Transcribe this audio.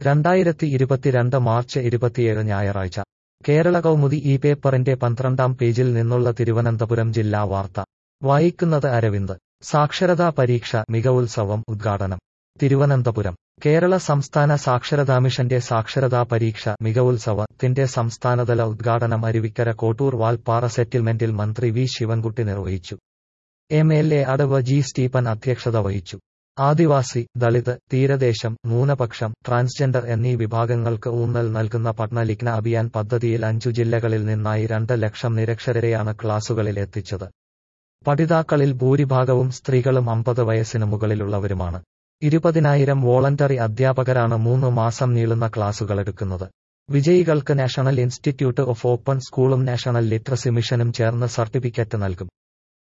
രണ്ടായിരത്തി ഇരുപത്തിരണ്ട് മാർച്ച് ഇരുപത്തിയേഴ് ഞായറാഴ്ച കേരള കൗമുദി ഈ പേപ്പറിന്റെ പന്ത്രണ്ടാം പേജിൽ നിന്നുള്ള തിരുവനന്തപുരം ജില്ലാ വാർത്ത വായിക്കുന്നത് അരവിന്ദ് സാക്ഷരതാ പരീക്ഷ മികവുത്സവം ഉദ്ഘാടനം തിരുവനന്തപുരം കേരള സംസ്ഥാന സാക്ഷരതാ മിഷന്റെ സാക്ഷരതാ പരീക്ഷ മികവുത്സവത്തിന്റെ സംസ്ഥാനതല ഉദ്ഘാടനം അരുവിക്കര കോട്ടൂർ വാൽപ്പാറ സെറ്റിൽമെന്റിൽ മന്ത്രി വി ശിവൻകുട്ടി നിർവഹിച്ചു എം എൽ എ അടവ് ജി സ്റ്റീഫൻ അധ്യക്ഷത വഹിച്ചു ആദിവാസി ദളിത് തീരദേശം ന്യൂനപക്ഷം ട്രാൻസ്ജെൻഡർ എന്നീ വിഭാഗങ്ങൾക്ക് ഊന്നൽ നൽകുന്ന പഠനലിഗ്ന അഭിയാൻ പദ്ധതിയിൽ അഞ്ചു ജില്ലകളിൽ നിന്നായി രണ്ട് ലക്ഷം നിരക്ഷരരെയാണ് ക്ലാസുകളിൽ എത്തിച്ചത് പഠിതാക്കളിൽ ഭൂരിഭാഗവും സ്ത്രീകളും അമ്പത് വയസ്സിന് മുകളിലുള്ളവരുമാണ് ഇരുപതിനായിരം വോളണ്ടറി അധ്യാപകരാണ് മൂന്ന് മാസം നീളുന്ന ക്ലാസുകളെടുക്കുന്നത് വിജയികൾക്ക് നാഷണൽ ഇൻസ്റ്റിറ്റ്യൂട്ട് ഓഫ് ഓപ്പൺ സ്കൂളും നാഷണൽ ലിറ്ററസി മിഷനും ചേർന്ന് സർട്ടിഫിക്കറ്റ് നൽകും